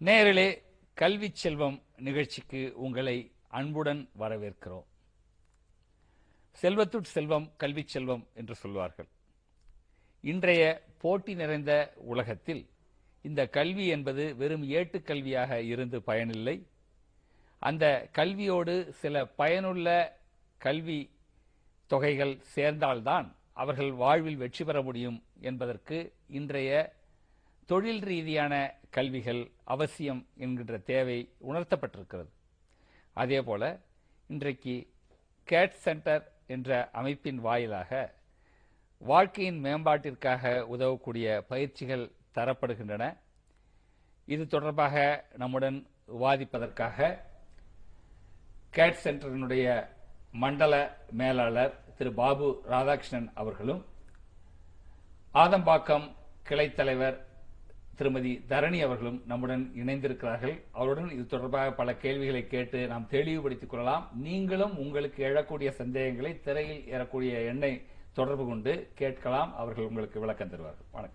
நேயர்களே கல்வி செல்வம் நிகழ்ச்சிக்கு உங்களை அன்புடன் வரவேற்கிறோம் செல்வத்துட் செல்வம் கல்வி செல்வம் என்று சொல்வார்கள் இன்றைய போட்டி நிறைந்த உலகத்தில் இந்த கல்வி என்பது வெறும் ஏட்டுக் கல்வியாக இருந்து பயனில்லை அந்த கல்வியோடு சில பயனுள்ள கல்வி தொகைகள் சேர்ந்தால்தான் அவர்கள் வாழ்வில் வெற்றி பெற முடியும் என்பதற்கு இன்றைய தொழில் ரீதியான கல்விகள் அவசியம் என்கின்ற தேவை உணர்த்தப்பட்டிருக்கிறது அதேபோல இன்றைக்கு கேட் சென்டர் என்ற அமைப்பின் வாயிலாக வாழ்க்கையின் மேம்பாட்டிற்காக உதவக்கூடிய பயிற்சிகள் தரப்படுகின்றன இது தொடர்பாக நம்முடன் விவாதிப்பதற்காக கேட் சென்டரினுடைய மண்டல மேலாளர் திரு பாபு ராதாகிருஷ்ணன் அவர்களும் ஆதம்பாக்கம் கிளைத் தலைவர் திருமதி தரணி அவர்களும் நம்முடன் இணைந்திருக்கிறார்கள் அவருடன் இது தொடர்பாக பல கேள்விகளை கேட்டு நாம் தெளிவுபடுத்திக் கொள்ளலாம் நீங்களும் உங்களுக்கு எழக்கூடிய சந்தேகங்களை திரையில் ஏறக்கூடிய எண்ணை தொடர்பு கொண்டு கேட்கலாம் அவர்கள் உங்களுக்கு விளக்கம் தருவார்கள் வணக்கம்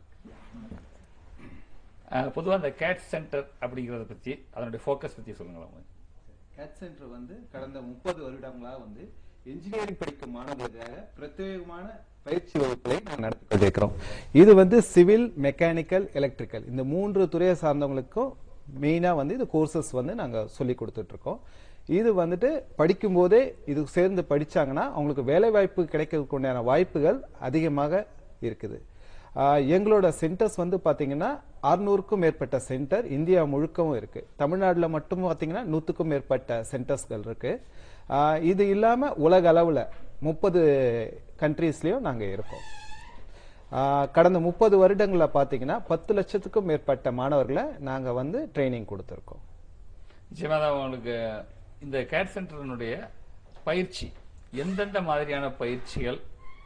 பொதுவாக இந்த கேட் சென்டர் அப்படிங்கிறத பற்றி அதனுடைய ஃபோக்கஸ் பற்றி சொல்லுங்களேன் கேட் சென்டர் வந்து கடந்த முப்பது வருடங்களா வந்து இன்ஜினியரிங் படிக்கும் மாணவர்களுக்காக பிரத்யேகமான பயிற்சி வகுப்புகளை நாங்கள் நடத்தி கொண்டிருக்கிறோம் இது வந்து சிவில் மெக்கானிக்கல் எலக்ட்ரிக்கல் இந்த மூன்று துறையை சார்ந்தவங்களுக்கும் மெயினா வந்து இது கோர்சஸ் வந்து நாங்க சொல்லி கொடுத்துட்டு இருக்கோம் இது வந்துட்டு படிக்கும்போதே இது சேர்ந்து படிச்சாங்கன்னா அவங்களுக்கு வேலை வாய்ப்பு கிடைக்கிறதுக்கு உண்டான வாய்ப்புகள் அதிகமாக இருக்குது ஆஹ் எங்களோட சென்டர்ஸ் வந்து பாத்தீங்கன்னா அறுநூறுக்கும் மேற்பட்ட சென்டர் இந்தியா முழுக்கவும் இருக்கு தமிழ்நாட்டில் மட்டும் பாத்தீங்கன்னா நூற்றுக்கும் மேற்பட்ட சென்டர்ஸ்கள் இருக்கு ஆஹ் இது இல்லாம உலக அளவுல முப்பது கண்ட்ரீஸ்லயும் நாங்க இருக்கோம் ஆஹ் கடந்த முப்பது வருடங்களில் பாத்தீங்கன்னா பத்து லட்சத்துக்கும் மேற்பட்ட மாணவர்களை நாங்க வந்து ட்ரைனிங் கொடுத்துருக்கோம் நிச்சயமாக தான் உங்களுக்கு இந்த கேட் சென்டரினுடைய பயிற்சி எந்தெந்த மாதிரியான பயிற்சிகள்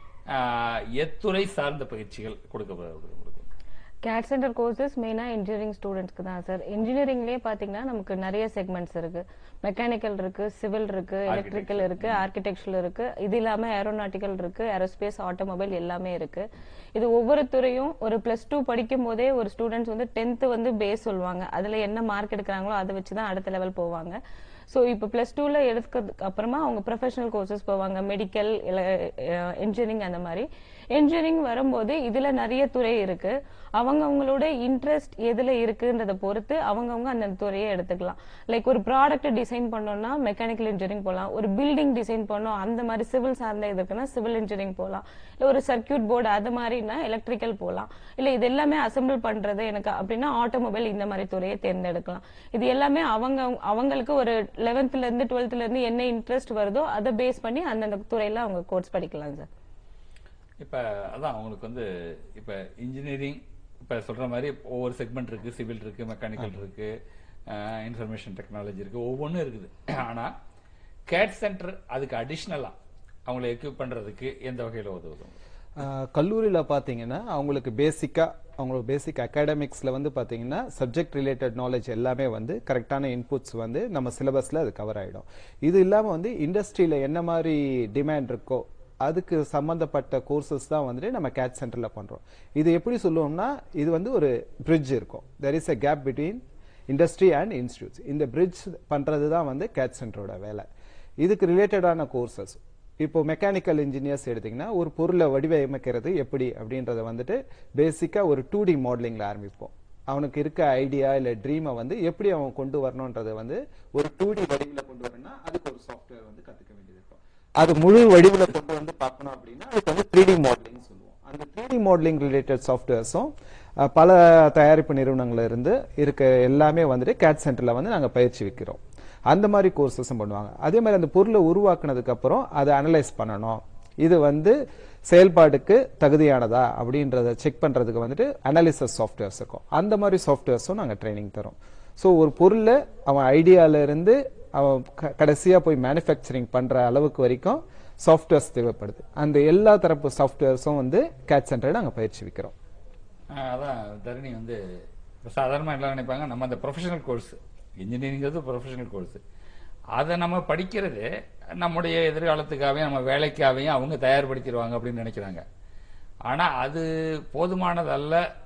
ஆஹ், எத்துறை சார்ந்த பயிற்சிகள் கொடுக்கப்படுகிறது உங்களுக்கு கேட் சென்டர் கோர்சஸ் மெயினாக இன்ஜினியரிங் ஸ்டூடெண்ட்ஸ்க்கு தான் சார் இன்ஜினியரிங்லேயே பார்த்தீங்கன்னா நமக்கு நிறைய செக்மெண்ட்ஸ் இருக்கு மெக்கானிக்கல் இருக்கு சிவில் இருக்கு எலக்ட்ரிக்கல் இருக்கு ஆர்கிடெக்சர் இருக்கு இது இல்லாம ஏரோநாட்டிக்கல் இருக்கு ஏரோஸ்பேஸ் ஆட்டோமொபைல் எல்லாமே இருக்கு இது ஒவ்வொரு துறையும் ஒரு பிளஸ் டூ படிக்கும் போதே ஒரு ஸ்டூடெண்ட்ஸ் வந்து டென்த் வந்து பேஸ் சொல்லுவாங்க அதுல என்ன மார்க் எடுக்கிறாங்களோ அதை வச்சு தான் அடுத்த லெவல் போவாங்க ஸோ இப்போ ப்ளஸ் டூவில் எடுக்கிறதுக்கு அப்புறமா அவங்க ப்ரொஃபஷனல் கோர்சஸ் போவாங்க மெடிக்கல் இன்ஜினியரிங் அந்த மாதிரி இன்ஜினியரிங் வரும்போது இதுல நிறைய துறை இருக்கு அவங்க அவங்களோட இன்ட்ரெஸ்ட் எதுல இருக்குன்றத பொறுத்து அவங்கவங்க அந்த துறையை எடுத்துக்கலாம் லைக் ஒரு ப்ராடக்ட் டிசைன் பண்ணோம்னா மெக்கானிக்கல் இன்ஜினியரிங் போகலாம் ஒரு பில்டிங் டிசைன் பண்ணோம் அந்த மாதிரி சிவில் சார்ந்த இது இருக்குன்னா சிவில் இன்ஜினியரிங் போகலாம் இல்ல ஒரு சர்க்கியூட் போர்டு அது மாதிரினா எலக்ட்ரிக்கல் போகலாம் இல்ல இது எல்லாமே அசெம்பிள் பண்றது எனக்கு அப்படின்னா ஆட்டோமொபைல் இந்த மாதிரி துறையை தேர்ந்தெடுக்கலாம் இது எல்லாமே அவங்க அவங்களுக்கு ஒரு லெவன்த்ல இருந்து டுவெல்த்ல இருந்து என்ன இன்ட்ரெஸ்ட் வருதோ அதை பேஸ் பண்ணி அந்தந்த துறையில அவங்க கோர்ஸ் படிக்கலாம் சார் இப்போ அதான் உங்களுக்கு வந்து இப்போ இன்ஜினியரிங் இப்போ சொல்ற மாதிரி ஒவ்வொரு செக்மெண்ட் இருக்கு சிவில் இருக்கு மெக்கானிக்கல் இருக்கு இன்ஃபர்மேஷன் டெக்னாலஜி இருக்கு ஒவ்வொன்றும் இருக்குது ஆனா கேட் சென்டர் அதுக்கு அடிஷ்னலா அவங்களை எக்யூப் பண்றதுக்கு எந்த வகையில உதவுது ஆஹ் கல்லூரியில பாத்தீங்கன்னா அவங்களுக்கு பேசிக்கா அவங்களுக்கு பேசிக் அகாடமிக்ஸ்ல வந்து பாத்தீங்கன்னா சப்ஜெக்ட் ரிலேட்டட் நாலேஜ் எல்லாமே வந்து கரெக்டான இன்புட்ஸ் வந்து நம்ம சிலபஸ்ல அது கவர் ஆயிடும் இது இல்லாம வந்து இண்டஸ்ட்ரியில என்ன மாதிரி டிமாண்ட் இருக்கோ அதுக்கு சம்பந்தப்பட்ட கோர்சஸ் தான் வந்துட்டு நம்ம கேட் சென்டர்ல பண்றோம் இது எப்படி சொல்லுவோம்னா இது வந்து ஒரு பிரிட்ஜ் இருக்கும் there is a gap between industry and institutes இந்த பிரிட்ஜ் பண்றது தான் வந்து கேட் சென்டரோட வேலை இதுக்கு ரிலேட்டடான கோர்சஸ் இப்போ மெக்கானிக்கல் இன்ஜினியர்ஸ் எடுத்தீங்கன்னா ஒரு பொருளை வடிவமைக்கிறது எப்படி அப்படின்றத வந்துட்டு பேசிக்கா ஒரு டூ டி மாடலிங்ல ஆரம்பிப்போம் அவனுக்கு இருக்க ஐடியா இல்ல ட்ரீமை வந்து எப்படி அவன் கொண்டு வரணுன்றதை வந்து ஒரு டூ டி வடிவில் கொண்டு வரணும்னா அதுக்கு ஒரு சாஃப்ட்வேர் வந்து கத்துக்க வேண்டியது இருக்கும் அது முழு வடிவில் கொண்டு வந்து பார்க்கணும் அப்படின்னா அதுக்கு வந்து த்ரீ டி மாடலிங் சொல்லுவோம் அந்த த்ரீ டி மாடலிங் ரிலேட்டட் சாஃப்ட்வேர்ஸும் பல தயாரிப்பு நிறுவனங்கள்ல இருந்து இருக்க எல்லாமே வந்துட்டு கேட் சென்டர்ல வந்து நாங்க பயிற்சி வைக்கிறோம் அந்த மாதிரி கோர்சஸும் பண்ணுவாங்க அதே மாதிரி அந்த பொருளை உருவாக்குனதுக்கு அப்புறம் அதை அனலைஸ் பண்ணணும் இது வந்து செயல்பாடுக்கு தகுதியானதா அப்படின்றத செக் பண்றதுக்கு வந்துட்டு அனாலிசிஸ் சாஃப்ட்வேர்ஸ் இருக்கும் அந்த மாதிரி சாஃப்ட்வேர்ஸும் நாங்க ட்ரைனிங் தரோம் ஸோ ஒரு பொருளை அவன் ஐடியால இருந்து அவன் க- கடைசியா போய் மேனுஃபேக்சரிங் பண்ற அளவுக்கு வரைக்கும் சாஃப்ட்வேர்ஸ் தேவைப்படுது அந்த எல்லா தரப்பு சாஃப்ட்வேர்ஸும் வந்து கேட் சென்டரை நாங்க பயிற்சி வைக்கிறோம் ஆஹ் அதான் தரணி வந்து இப்போ சாதாரணமாக எல்லாம் நினைப்பாங்க நம்ம அந்த ப்ரொஃபஷனல் கோர்ஸ் இன்ஜினியரிங்கிறது ப்ரொஃபஷனல் கோர்ஸ் அதை நம்ம படிக்கிறது நம்முடைய எதிர்காலத்துக்காகவும் நம்ம வேலைக்காகவும் அவங்க தயார்படுத்திடுவாங்க அப்படின்னு நினைக்கிறாங்க ஆனா அது போதுமானதல்ல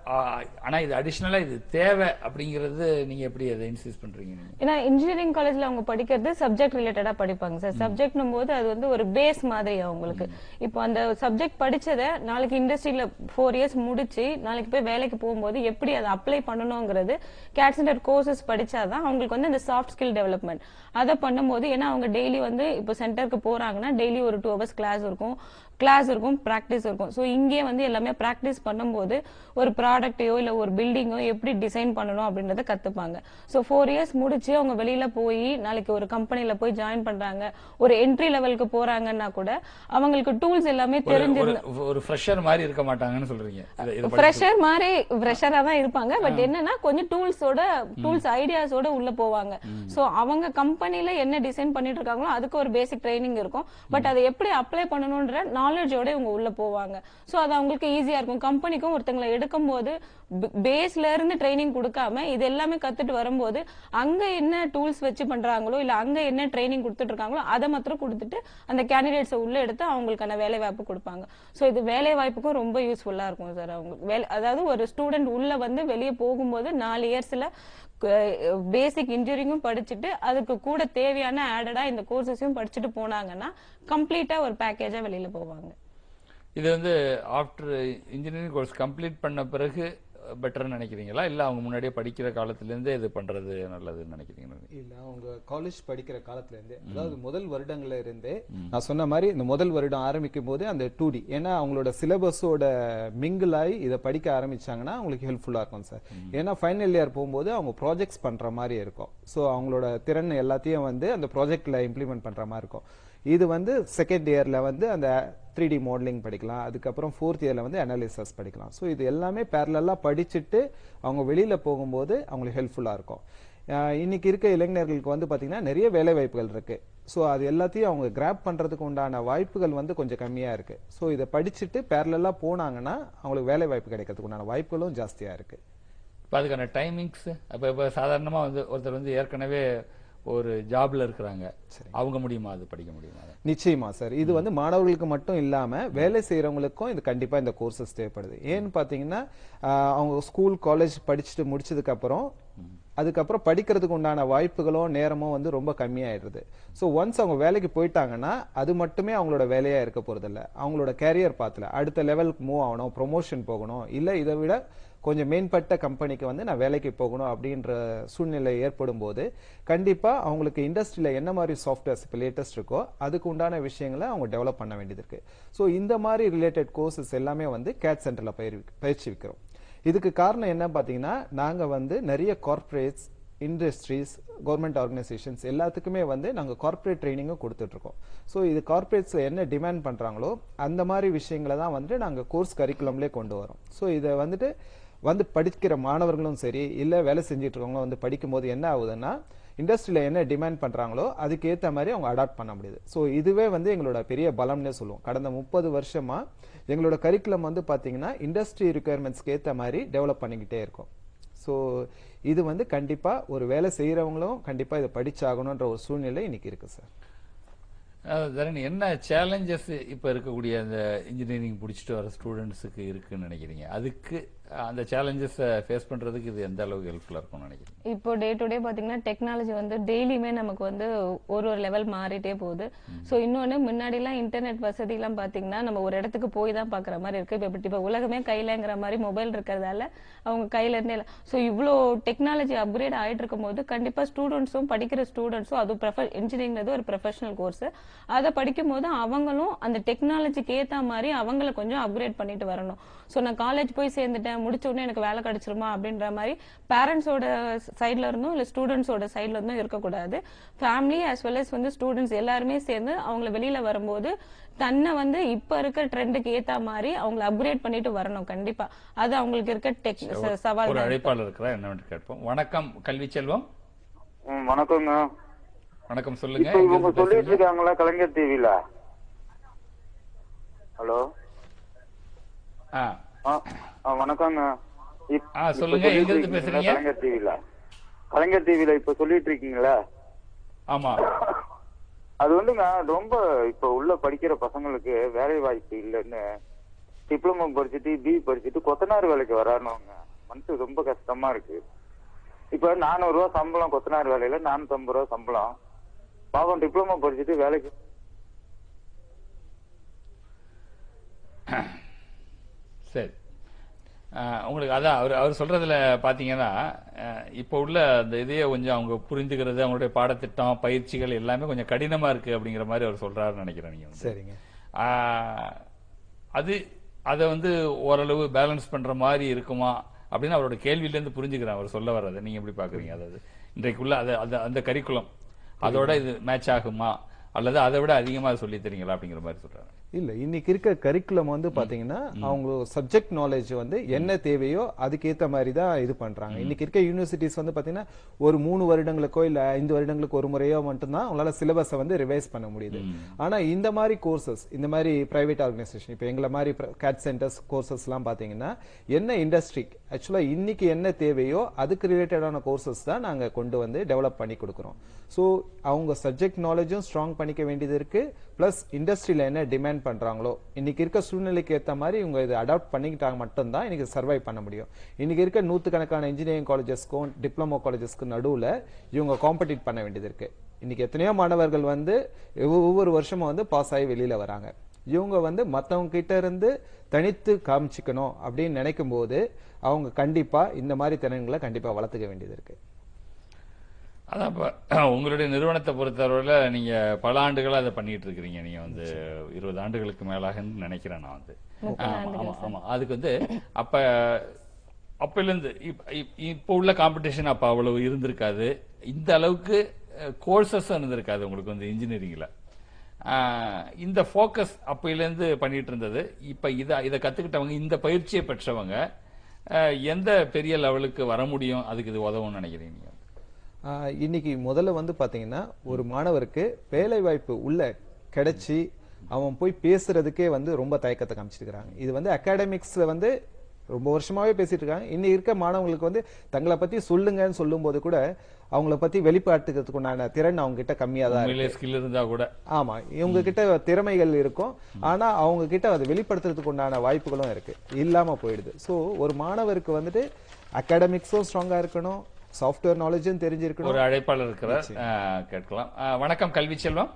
ஆ, ஆனா இது அடிஷ்னலா இது தேவை அப்படிங்கறது நீங்க எப்படி அதை இன்சிஸ் பண்றீங்க நீங்க ஏன்னா இன்ஜினியரிங் காலேஜ்ல அவங்க படிக்கிறது சப்ஜெக்ட் ரிலேட்டடா படிப்பாங்க சார் சப்ஜெக்ட்னும் போது அது வந்து ஒரு பேஸ் மாதிரி அவங்களுக்கு இப்போ அந்த சப்ஜெக்ட் படிச்சதை நாளைக்கு இண்டஸ்ட்ரியில ஃபோர் இயர்ஸ் முடிச்சு நாளைக்கு போய் வேலைக்கு போகும்போது எப்படி அதை அப்ளை பண்ணணுங்கிறது கேட் சென்டர் கோர்சஸ் படிச்சாதான் அவங்களுக்கு வந்து அந்த சாஃப்ட் ஸ்கில் டெவலப்மெண்ட் அதை பண்ணும்போது ஏன்னா அவங்க டெய்லி வந்து இப்போ சென்டருக்கு போறாங்கன்னா டெய்லி ஒரு டூ ஹவர்ஸ் கிளாஸ் இருக்கும் கிளாஸ் இருக்கும் ப்ராக்டிஸ் இருக்கும் ஸோ இங்கே வந்து எல்லாமே ப்ராக்டிஸ் பண்ணும்போது ஒரு ப்ராடக்டையோ இல்லை ஒரு பில்டிங்கோ எப்படி டிசைன் பண்ணணும் அப்படின்றத கற்றுப்பாங்க ஸோ ஃபோர் இயர்ஸ் முடிச்சு அவங்க வெளியில போய் நாளைக்கு ஒரு கம்பெனில போய் ஜாயின் பண்றாங்க ஒரு என்ட்ரி லெவலுக்கு போறாங்கன்னா கூட அவங்களுக்கு டூல்ஸ் எல்லாமே ஒரு- தெரிஞ்சிருந்து ஒரு ஒரு ஃப்ரெஷர் மாதிரி இருக்க மாட்டாங்கன்னு சொல்றீங்க இதை- இதை படிச்சு- ஃப்ரெஷர் மாதிரி ஃப்ரெஷரா தான் இருப்பாங்க பட் என்னன்னா கொஞ்சம் டூல்ஸோட டூல்ஸ் ஐடியாஸோட உள்ள போவாங்க சோ அவங்க கம்பெனில என்ன டிசைன் பண்ணிட்டு இருக்காங்களோ அதுக்கு ஒரு பேசிக் ட்ரைனிங் இருக்கும் பட் அதை எப்படி அப்ளை பண்ணணும்ன்ற நாலேஜோட இவங்க உள்ள போவாங்க சோ அது அவங்களுக்கு ஈஸியா இருக்கும் கம்பெனிக்கும் ஒருத்தங்களை எடுக்கும் போது பேஸ்ல இருந்து ட்ரைனிங் கொடுக்காம இது எல்லாமே கத்துட்டு வரும்போது அங்க என்ன டூல்ஸ் வச்சு பண்றாங்களோ இல்ல அங்க என்ன ட்ரைனிங் கொடுத்துட்டு இருக்காங்களோ அதை மாத்திரம் கொடுத்துட்டு அந்த கேண்டிடேட்ஸை உள்ள எடுத்து அவங்களுக்கான வேலை வாய்ப்பு கொடுப்பாங்க சோ இது வேலை வாய்ப்புக்கும் ரொம்ப யூஸ்ஃபுல்லா இருக்கும் சார் அவங்க வேலை அதாவது ஒரு ஸ்டூடெண்ட் உள்ள வந்து வெளியே போகும்போது நாலு இயர்ஸ்ல பேசிக் இன்ஜினியரிங்கும் படிச்சுட்டு அதுக்கு கூட தேவையான ஆடடா இந்த கோர்சஸையும் படிச்சுட்டு போனாங்கன்னா கம்ப்ளீட்டா ஒரு பேக்கேஜா வெளியில போவாங்க இது வந்து ஆஃப்டர் இன்ஜினியரிங் கோர்ஸ் கம்ப்ளீட் பண்ண பிறகு பெட்டர்னு நினைக்கிறீங்களா இல்ல அவங்க முன்னாடியே படிக்கிற காலத்துல இருந்தே இது பண்றது நல்லதுன்னு நினைக்கிறீங்களா இல்ல அவங்க காலேஜ் படிக்கிற காலத்துல இருந்தே அதாவது முதல் வருடங்கள்ல இருந்தே நான் சொன்ன மாதிரி இந்த முதல் வருடம் ஆரம்பிக்கும் போது அந்த டூ டி ஏன்னா அவங்களோட சிலபஸோட மிங்கிள் ஆகி இதை படிக்க ஆரம்பிச்சாங்கன்னா அவங்களுக்கு ஹெல்ப்ஃபுல்லா இருக்கும் சார் ஏன்னா ஃபைனல் இயர் போகும்போது அவங்க ப்ராஜெக்ட்ஸ் பண்ற மாதிரி இருக்கும் ஸோ அவங்களோட திறன் எல்லாத்தையும் வந்து அந்த ப்ராஜெக்ட்ல இம்ப்ளிமெண்ட் பண்ற மாதிரி இருக்கும் இது வந்து செகண்ட் இயர்ல வந்து அந்த த்ரீ டி மாடலிங் படிக்கலாம் அதுக்கப்புறம் ஃபோர்த் இயர்ல வந்து அனாலிசிஸ் படிக்கலாம் ஸோ இது எல்லாமே பேரலாக படிச்சுட்டு அவங்க வெளியில போகும்போது அவங்களுக்கு ஹெல்ப்ஃபுல்லா இருக்கும் ஆஹ் இன்னைக்கு இருக்க இளைஞர்களுக்கு வந்து பாத்தீங்கன்னா நிறைய வேலை வாய்ப்புகள் இருக்கு ஸோ அது எல்லாத்தையும் அவங்க கிராப் பண்றதுக்கு உண்டான வாய்ப்புகள் வந்து கொஞ்சம் கம்மியா இருக்கு ஸோ இதை படிச்சுட்டு பேரலா போனாங்கன்னா அவங்களுக்கு வேலை வாய்ப்பு கிடைக்கிறதுக்கு உண்டான வாய்ப்புகளும் ஜாஸ்தியா இருக்கு இப்போ அதுக்கான டைமிங்ஸ் அப்போ இப்போ சாதாரணமா வந்து ஒருத்தர் வந்து ஏற்கனவே ஒரு ஜாப்ல இருக்கிறாங்க அவங்க முடியுமா அது படிக்க முடியுமா அதை? நிச்சயமா சார் இது வந்து மாணவர்களுக்கு மட்டும் இல்லாம வேலை செய்யறவங்களுக்கும் இது கண்டிப்பா இந்த கோர்சஸ் தேவைப்படுது ஏன்னு பாத்தீங்கன்னா ஆஹ் அவங்க ஸ்கூல் காலேஜ் படிச்சுட்டு முடிச்சதுக்கு அப்புறம் அதுக்கப்புறம் படிக்கிறதுக்கு உண்டான வாய்ப்புகளும் நேரமும் வந்து ரொம்ப கம்மியாயிடுது ஸோ ஒன்ஸ் அவங்க வேலைக்கு போயிட்டாங்கன்னா அது மட்டுமே அவங்களோட வேலையா இருக்க போறதில்ல அவங்களோட கேரியர் பாத்துல அடுத்த லெவலுக்கு மூவ் ஆகணும் ப்ரொமோஷன் போகணும் இல்ல இதை விட கொஞ்சம் மேம்பட்ட கம்பெனிக்கு வந்து நான் வேலைக்கு போகணும் அப்படின்ற சூழ்நிலை ஏற்படும் போது கண்டிப்பா அவங்களுக்கு இண்டஸ்ட்ரியில என்ன மாதிரி சாஃப்ட்வேர்ஸ் இப்போ லேட்டஸ்ட் இருக்கோ அதுக்கு உண்டான விஷயங்களை அவங்க டெவலப் பண்ண வேண்டியது இருக்கு ஸோ இந்த மாதிரி ரிலேட்டட் கோர்சஸ் எல்லாமே வந்து கேட் சென்டர்ல பயிர் பயிற்சி விற்கிறோம் இதுக்கு காரணம் என்ன பார்த்தீங்கன்னா நாங்க வந்து நிறைய கார்ப்பரேட்ஸ் இண்டஸ்ட்ரீஸ் கவர்மெண்ட் ஆர்கனைசேஷன்ஸ் எல்லாத்துக்குமே வந்து நாங்கள் கார்ப்பரேட் ட்ரைனிங்கும் கொடுத்துட்ருக்கோம் ஸோ இது கார்ப்பரேட்ஸில் என்ன டிமாண்ட் பண்ணுறாங்களோ அந்த மாதிரி விஷயங்களை தான் வந்துட்டு நாங்கள் கோர்ஸ் கரிக்குலம்லேயே கொண்டு வரோம் ஸோ இதை வந்துட்டு வந்து படிக்கிற மாணவர்களும் சரி இல்லை வேலை செஞ்சுட்டு இருக்கவங்களும் வந்து படிக்கும்போது என்ன ஆகுதுன்னா இண்டஸ்ட்ரியில் என்ன டிமாண்ட் பண்ணுறாங்களோ அதுக்கு ஏற்ற மாதிரி அவங்க அடாப்ட் பண்ண முடியுது ஸோ இதுவே வந்து எங்களோட பெரிய பலம்னே சொல்லுவோம் கடந்த முப்பது வருஷமா எங்களோட கரிக்குலம் வந்து பார்த்தீங்கன்னா இண்டஸ்ட்ரி ரிக்குயர்மெண்ட்ஸ்க்கு ஏற்ற மாதிரி டெவலப் பண்ணிக்கிட்டே இருக்கும் ஸோ இது வந்து கண்டிப்பா ஒரு வேலை செய்யறவங்களும் கண்டிப்பா இதை படிச்சாகணுன்ற ஒரு சூழ்நிலை இன்னைக்கு இருக்கு சார் அஹ் தரணி என்ன சேலஞ்சஸ் இப்போ இருக்கக்கூடிய அந்த இன்ஜினியரிங் பிடிச்சிட்டு வர ஸ்டூடெண்ட்ஸுக்கு இருக்குன்னு நினைக்கிறீங்க அதுக்கு அந்த சேலஞ்சஸை ஃபேஸ் பண்றதுக்கு இது எந்த அளவுக்கு ஹெல்ப்ஃபுல்லாக இருக்கும்னு நினைக்கிறீங்க இப்போ டே டு டே பாத்தீங்கன்னா டெக்னாலஜி வந்து டெய்லியுமே நமக்கு வந்து ஒரு ஒரு லெவல் மாறிட்டே போகுது ஸோ இன்னொன்னு முன்னாடிலாம் இன்டர்நெட் வசதிலாம் பாத்தீங்கன்னா நம்ம ஒரு இடத்துக்கு போய் தான் பாக்குற மாதிரி இருக்கு இப்போ இப்போ உலகமே கையிலங்கிற மாதிரி மொபைல் இருக்கிறதால அவங்க கையில இருந்தே ஸோ இவ்வளோ டெக்னாலஜி அப்கிரேட் ஆயிட்டு இருக்கும் போது கண்டிப்பா ஸ்டூடெண்ட்ஸும் படிக்கிற ஸ்டூடெண்ட்ஸும் அது ப்ரொஃப இன்ஜினியரிங்கிறது ஒரு ப்ரொஃபஷனல் கோர்ஸ் அதை படிக்கும் போது அவங்களும் அந்த டெக்னாலஜிக்கு ஏத்த மாதிரி அவங்கள கொஞ்சம் அப்கிரேட் பண்ணிட்டு வரணும் ஸோ நான் காலேஜ் போய் சேர்ந்துட்டேன் முடிச்ச உடனே எனக்கு வேலை கிடைச்சிருமா அப்படின்ற மாதிரி பேரண்ட்ஸோட சைட்ல இருந்தும் இல்ல ஸ்டூடெண்ட்ஸோட சைட்ல இருந்தும் இருக்கக்கூடாது ஃபேமிலி as well as வந்து ஸ்டூடெண்ட்ஸ் எல்லாருமே சேர்ந்து அவங்கள வெளியில வரும்போது தன்னை வந்து இப்ப இருக்க ட்ரெண்டுக்கு ஏத்த மாதிரி அவங்கள அப்கிரேட் பண்ணிட்டு வரணும் கண்டிப்பா அது அவங்களுக்கு இருக்க டெக் சவால் ஒரு தான். அழைப்பாளர் இருக்கிறா என்னவென்று கேட்போம் வணக்கம் கல்வி செல்வம் ம், வணக்கங்க வணக்கம் சொல்லுங்க இப்ப இவங்க எங்கிருந்து சொல்லிட்டு பேசுறீங்க? இருக்காங்களா கலைஞர் டிவில ஹலோ ஆ ஆ ஆ, வணக்கங்க இப்- ஆ, இப்ப சொல்லுங்க, சொல்லிட்டு எங்கிருந்து இருக்கீங்களா பேசுறீங்க? கலைஞர் டிவில கலைஞர் டிவில இப்ப சொல்லிட்டு இருக்கீங்களா ஆமா அது வந்துங்க ரொம்ப இப்ப உள்ள படிக்கிற பசங்களுக்கு வேலை வாய்ப்பு இல்லைன்னு டிப்ளமோ படிச்சுட்டு பி படிச்சுட்டு கொத்தனார் வேலைக்கு வரானுங்க மனசு ரொம்ப கஷ்டமா இருக்கு இப்ப நானூறு ரூபா சம்பளம் கொத்தனார் வேலையில நானூத்தம்பது ரூபா சம்பளம் பாவம் டிப்ளமோ படிச்சுட்டு வேலைக்கு சரி அஹ், உங்களுக்கு அதான் அவர் அவர் சொல்றதுல பாத்தீங்கன்னா அஹ், இப்போ உள்ள அந்த இதையே கொஞ்சம் அவங்க புரிஞ்சுக்கிறது அவங்களுடைய பாடத்திட்டம் பயிற்சிகள் எல்லாமே கொஞ்சம் கடினமா இருக்கு அப்படிங்கிற மாதிரி அவர் சொல்றாருன்னு நினைக்கிறேன் நீங்க வந்து. சரிங்க ஆஹ், அது அதை வந்து ஓரளவு பேலன்ஸ் பண்ற மாதிரி இருக்குமா அப்படின்னு அவரோட கேள்வியிலேருந்து புரிஞ்சுக்கிறேன் அவர் சொல்ல வர்றதை நீங்க எப்படி பாக்குறீங்க அதாவது இன்றைக்குள்ள அது அந்த அந்த கரிக்குலம் அதோட இது மேட்ச் ஆகுமா அல்லது அதை விட அதிகமா சொல்லி தரீங்களா அப்படிங்கிற மாதிரி சொல்றாரு இல்ல இன்னைக்கு இருக்க கரிக்குலம் வந்து பாத்தீங்கன்னா அவங்க சப்ஜெக்ட் நாலேஜ் வந்து என்ன தேவையோ அதுக்கேத்த மாதிரி தான் இது பண்றாங்க இன்னைக்கு இருக்க யூனிவர்சிட்டிஸ் வந்து பாத்தீங்கன்னா ஒரு மூணு வருடங்களுக்கோ இல்ல ஐந்து வருடங்களுக்கு ஒரு முறையோ மட்டும்தான் அவங்களால சிலபஸை வந்து ரிவைஸ் பண்ண முடியுது ஆனா இந்த மாதிரி கோர்சஸ் இந்த மாதிரி பிரைவேட் ஆர்கனைசேஷன் இப்போ எங்களை மாதிரி கேட் சென்டர்ஸ் கோர்சஸ் எல்லாம் பாத்தீங்கன்னா என்ன இண்டஸ்ட்ரி ஆக்சுவலா இன்னைக்கு என்ன தேவையோ அதுக்கு ரிலேட்டடான கோர்சஸ் தான் நாங்க கொண்டு வந்து டெவலப் பண்ணி கொடுக்குறோம் ஸோ அவங்க சப்ஜெக்ட் நாலேஜும் ஸ்ட்ராங் பண்ணிக்க வேண்டியது இருக்கு பிளஸ் இண்டஸ்ட்ரியில என்ன டிமாண்ட் பண்றாங்களோ இன்னைக்கு இருக்க சூழ்நிலைக்கு ஏத்த மாதிரி இவங்க இதை அடாப்ட் பண்ணிக்கிட்டாங்க மட்டும்தான் இன்னைக்கு சர்வை பண்ண முடியும் இன்னைக்கு இருக்க நூத்துக்கணக்கான இன்ஜினியரிங் காலேஜஸ்க்கும் டிப்ளமோ காலேஜஸ்க்கும் நடுவுல இவங்க காம்படிட் பண்ண வேண்டியது இருக்கு இன்னைக்கு எத்தனையோ மாணவர்கள் வந்து ஒவ்வொரு- ஒவ்வொரு வருஷமும் வந்து பாஸ் ஆகி வெளியில வராங்க இவங்க வந்து மத்தவங்க கிட்ட இருந்து தனித்து காமிச்சிக்கணும் அப்படின்னு நினைக்கும் போது அவங்க கண்டிப்பா இந்த மாதிரி திறன்களை கண்டிப்பா வளர்த்துக்க வேண்டியது இருக்கு அதான் இப்ப உங்களுடைய நிறுவனத்தை பொறுத்தவரையில் நீங்க பல ஆண்டுகளா அதை பண்ணிட்டு இருக்கிறீங்க நீங்க வந்து இருபது ஆண்டுகளுக்கு மேலாகன்னு நினைக்கிறேன் நான் வந்து ஆமா, ஆமா ஆமா அதுக்கு வந்து அப்ப அப்பையிலேருந்து இப்போ உள்ள காம்படிஷன் அப்ப அவ்வளவு இருந்திருக்காது இந்த அளவுக்கு கோர்சஸ் இருந்திருக்காது உங்களுக்கு வந்து இன்ஜினியரிங்ல இந்த ஃபோக்கஸ் அப்பையிலேருந்து பண்ணிட்டு இருந்தது இப்ப இதை இதை கத்துக்கிட்டவங்க இந்த பயிற்சியை பெற்றவங்க அஹ், எந்த பெரிய லெவலுக்கு வர முடியும் அதுக்கு இது உதவும்னு நினைக்கிறீங்க நீங்க? ஆஹ் இன்னைக்கு முதல்ல வந்து பாத்தீங்கன்னா ஒரு மாணவருக்கு வேலை வாய்ப்பு உள்ள கிடைச்சி அவன் போய் பேசுறதுக்கே வந்து ரொம்ப தயக்கத்தை காமிச்சிருக்கிறாங்க இது வந்து அகாடமிக்ஸ்ல வந்து ரொம்ப வருஷமாவே பேசிட்டு இருக்காங்க இன்னி இருக்க மாணவங்களுக்கு வந்து தங்களை பத்தி சொல்லுங்கன்னு சொல்லும்போது கூட அவங்கள பத்தி வெளிப்பாட்டுக்கிறதுக்கு உண்டான திறன் அவங்க கிட்ட கம்மியா தான் இருக்கு உண்மையிலே ஸ்கில் இருந்தா கூட ஆமா இவங்க கிட்ட திறமைகள் இருக்கும் ஆனா அவங்க கிட்ட அதை வெளிப்படுத்துறதுக்கு உண்டான வாய்ப்புகளும் இருக்கு இல்லாம போயிடுது சோ ஒரு மாணவருக்கு வந்துட்டு அகாடமிக்ஸும் ஸ்ட்ராங்கா இருக்கணும் சாஃப்ட்வேர் நாலேஜும் தெரிஞ்சிருக்கணும் ஒரு அழைப்பாளர் இருக்கிறார் அஹ், கேட்கலாம் அஹ், வணக்கம் கல்வி செல்வம்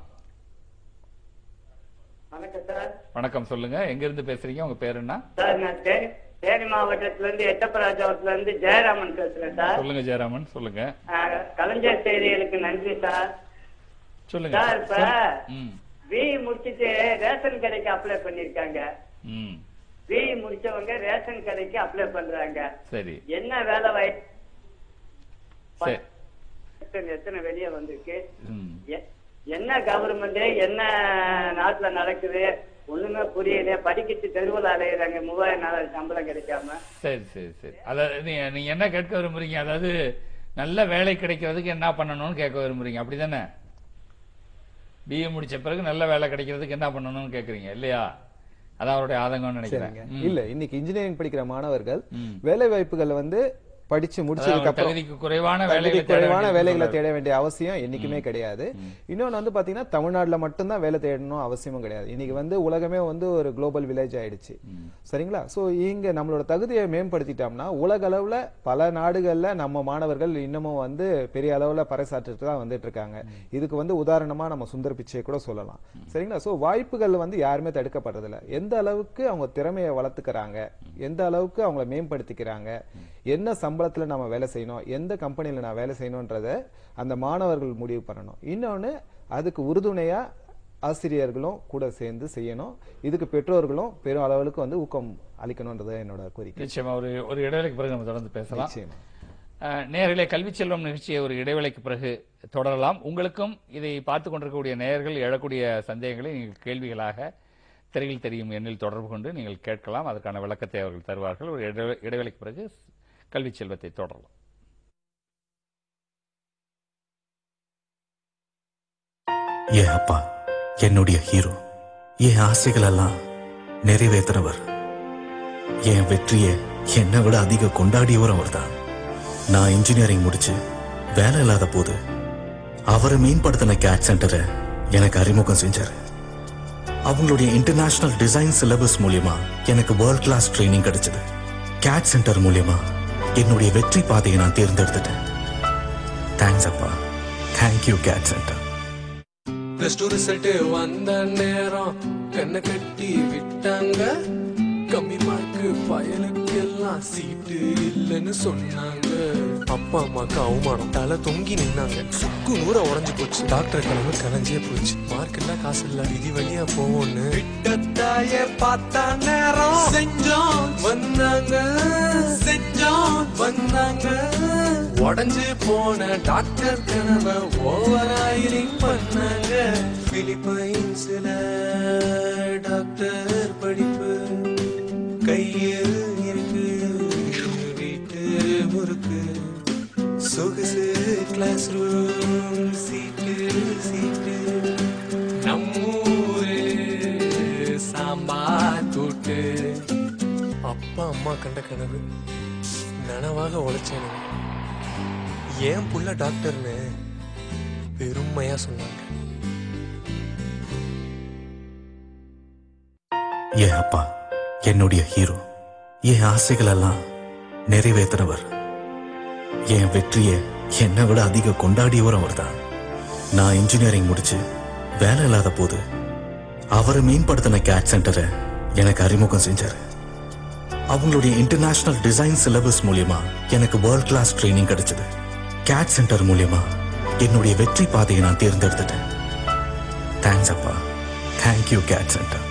வணக்கம் சார் வணக்கம் சொல்லுங்க எங்க இருந்து பேசுறீங்க உங்க பேர் என்ன சார் நான் தேனி தேனி மாவட்டத்துல இருந்து எட்டப்பராஜபுரத்துல இருந்து ஜெயராமன் பேசுறேன் சார் சொல்லுங்க ஜெயராமன் சொல்லுங்க ஆஹ், கலைஞர் செய்திகளுக்கு நன்றி சார் சொல்லுங்க சார் இப்ப ம் பி முடிச்சிட்டு ரேஷன் கடைக்கு அப்ளை பண்ணிருக்காங்க ம் பி முடிச்சவங்க ரேஷன் கடைக்கு அப்ளை பண்றாங்க சரி என்ன வேலை சரி வாய்ப்பு எத்தனை வெளியே வந்திருக்கு ம் எ- என்ன கவர்மெண்ட் என்ன நாட்டுல நடக்குது ஒண்ணுமே புரியல படிக்கிட்டு தெருவில் அலையிறாங்க மூவாயிரம் நாலாயிரம் சம்பளம் கிடைக்காம சரி சரி சரி அதாவது நீங்க நீங்க என்ன கேட்க விரும்புறீங்க அதாவது நல்ல வேலை கிடைக்கிறதுக்கு என்ன பண்ணணும்னு கேட்க விரும்புறீங்க அப்படிதானே பிஏ முடிச்ச பிறகு நல்ல வேலை கிடைக்கிறதுக்கு என்ன பண்ணணும்னு கேக்குறீங்க இல்லையா அதான் அவருடைய ஆதங்கம்னு நினைக்கிறேன் சரிங்க இல்ல இன்னைக்கு இன்ஜினியரிங் படிக்கிற மாணவர்கள் ம். வேலை வாய்ப்புகள் வந்து படிச்சு முடிச்சதுக்கு அதாவது அப்புறம் தகுதிக்கு குறைவான தகுதிக்கு வேலைகளை தேட குறைவான வேண்டியது வேலைகளை சொல்றாரு. தேட வேண்டிய அவசியம் என்னைக்குமே கிடையாது இன்னொன்னு வந்து பாத்தீங்கன்னா தமிழ்நாட்டுல மட்டும்தான் வேலை தேடணும் அவசியமும் கிடையாது இன்னைக்கு வந்து உலகமே வந்து ஒரு குளோபல் வில்லேஜ் ஆயிடுச்சு சரிங்களா சோ இங்க நம்மளோட தகுதியை மேம்படுத்திட்டோம்னா உலக அளவுல பல நாடுகள்ல நம்ம மாணவர்கள் இன்னமும் வந்து பெரிய அளவுல பறைசாற்றிட்டு தான் வந்துட்டு இருக்காங்க இதுக்கு வந்து உதாரணமா நம்ம சுந்தர் பிச்சை கூட சொல்லலாம் சரிங்களா சோ வாய்ப்புகள் வந்து யாருமே தடுக்கப்படுறதில்ல எந்த அளவுக்கு அவங்க திறமையை வளர்த்துக்கிறாங்க எந்த அளவுக்கு அவங்கள மேம்படுத்திக்கிறாங்க என்ன சம்பளத்துல நம்ம வேலை செய்யணும் எந்த கம்பெனில நான் வேலை செய்யணும்ன்றத அந்த மாணவர்கள் முடிவு பண்ணணும் இன்னொன்னு அதுக்கு உறுதுணையா ஆசிரியர்களும் கூட சேர்ந்து செய்யணும் இதுக்கு பெற்றோர்களும் பெரும் அளவுக்கு வந்து ஊக்கம் அளிக்கணும்ன்றது என்னோட கோரிக்கை நிச்சயமா ஒரு ஒரு இடைவேளைக்கு பிறகு நம்ம தொடர்ந்து பேசலாம் நிச்சயமா அஹ், நேயர்களே கல்வி செல்வம் நிகழ்ச்சியை ஒரு இடைவேளைக்கு பிறகு தொடரலாம் உங்களுக்கும் இதை பார்த்து கொண்டிருக்கக்கூடிய நேயர்கள் எழக்கூடிய சந்தேகங்களை நீங்கள் கேள்விகளாக திரையில் தெரியும் எண்ணில் தொடர்பு கொண்டு நீங்கள் கேட்கலாம் அதற்கான விளக்கத்தை அவர்கள் தருவார்கள் ஒரு இடைவே- இடைவேளைக்கு பிறகு கல்வி செல்வத்தை தொடரலாம் என் அப்பா என்னுடைய ஹீரோ என் ஆசைகளெல்லாம் நிறைவேற்றினவர் என் வெற்றியை என்னை விட அதிக கொண்டாடியவர் அவர்தான் நான் இன்ஜினியரிங் முடிச்சு வேலை இல்லாத போது அவரை மேம்படுத்தின கேட் சென்டரை எனக்கு அறிமுகம் செஞ்சாரு அவங்களுடைய இன்டர்நேஷனல் டிசைன் சிலபஸ் மூலியமா எனக்கு வேர்ல்ட் கிளாஸ் ட்ரைனிங் கிடைச்சது கேட் சென்டர் மூலியமா என்னுடைய வெற்றி பாதையை நான் தேர்ந்தெடுத்துட்டேன் தேங்க்ஸ் அப்பா thank you CAD centre plus two result வந்த நேரம் கண்ணை கட்டி விட்டாங்க கம்மி மார்க்கு பயலுக்கு எல்லாம் சீட்டு இல்லைன்னு சொன்னாங்க அப்பா அம்மாக்கு அவமானம் தலை தொங்கி நின்னாங்க சுக்கு நூற உடஞ்சு போச்சு டாக்டர் கிழமை கலைஞ்சே போச்சு மார்க் இல்ல காசு இல்ல விதி வழியா போவோன்னு விட்டத்தாய பார்த்தா நேரம் செஞ்சோம் வந்தாங்க செஞ்சோம் வந்தாங்க உடஞ்சு போன டாக்டர் கனவை ஓவர் ஆயிலிங் பண்ணாங்க பிலிப்பைன்ஸ்ல டாக்டர் படிப்பு கையில் இருக்கு வீட்டு முறுக்கு சொகுசு கிளாஸ் ரூம் சீட்டு சீட்டு நம்மூரு சாம்பார் கூட்டு அப்பா அம்மா கண்ட கனவு நனவாக உழைச்சேனுங்க ஏன் புள்ள டாக்டர்னு பெருமையா சொன்னாங்க என் அப்பா என்னுடைய ஹீரோ என் ஆசைகளெல்லாம் நிறைவேற்றினவர் என் வெற்றியை என்னை விட அதிக கொண்டாடியவர் அவர்தான் நான் இன்ஜினியரிங் முடிச்சு வேலை இல்லாத போது அவரை மேம்படுத்தின கேட் சென்டரை எனக்கு அறிமுகம் செஞ்சாரு அவங்களுடைய இன்டர்நேஷனல் டிசைன் சிலபஸ் மூலியமா எனக்கு வேர்ல்ட் கிளாஸ் ட்ரைனிங் கிடைச்சது கேட் சென்டர் மூலியமா என்னுடைய வெற்றி பாதையை நான் தேர்ந்தெடுத்துட்டேன் தேங்க்ஸ் அப்பா தேங்க்யூ கேட் சென்டர்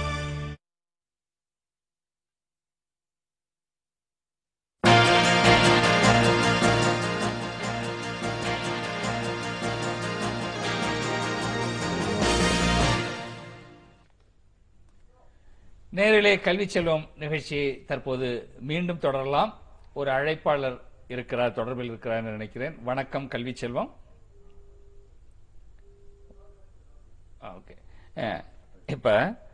நேரிலே கல்வி செல்வம் நிகழ்ச்சியை தற்போது மீண்டும் தொடரலாம் ஒரு அழைப்பாளர் இருக்கிறார் தொடர்பில் இருக்கிறார் என்று நினைக்கிறேன் வணக்கம் கல்வி செல்வம் ஓகே இப்ப